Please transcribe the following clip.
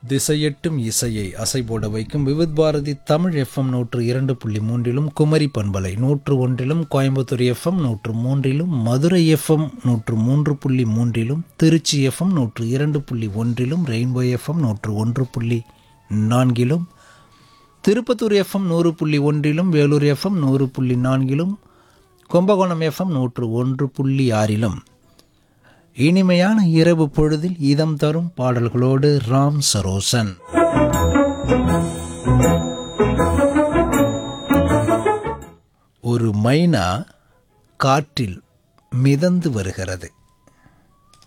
திசையெட்டும் இசையை அசைபோட வைக்கும் விவித் பாரதி தமிழ் எஃப்எம் நூற்று இரண்டு புள்ளி மூன்றிலும் குமரி பண்பலை நூற்று ஒன்றிலும் கோயம்புத்தூர் எஃப்எம் நூற்று மூன்றிலும் மதுரை எஃப்எம் நூற்று மூன்று புள்ளி மூன்றிலும் திருச்சி எஃப்எம் நூற்று இரண்டு புள்ளி ஒன்றிலும் ரெயின்போ எஃப்எம் நூற்று ஒன்று புள்ளி நான்கிலும் திருப்பத்தூர் எஃப்எம் நூறு புள்ளி ஒன்றிலும் வேலூர் எஃப்எம் நூறு புள்ளி நான்கிலும் கும்பகோணம் எஃப்எம் நூற்று ஒன்று புள்ளி ஆறிலும் இனிமையான இரவு பொழுதில் இதம் தரும் பாடல்களோடு ராம் சரோசன் ஒரு மைனா காற்றில் மிதந்து வருகிறது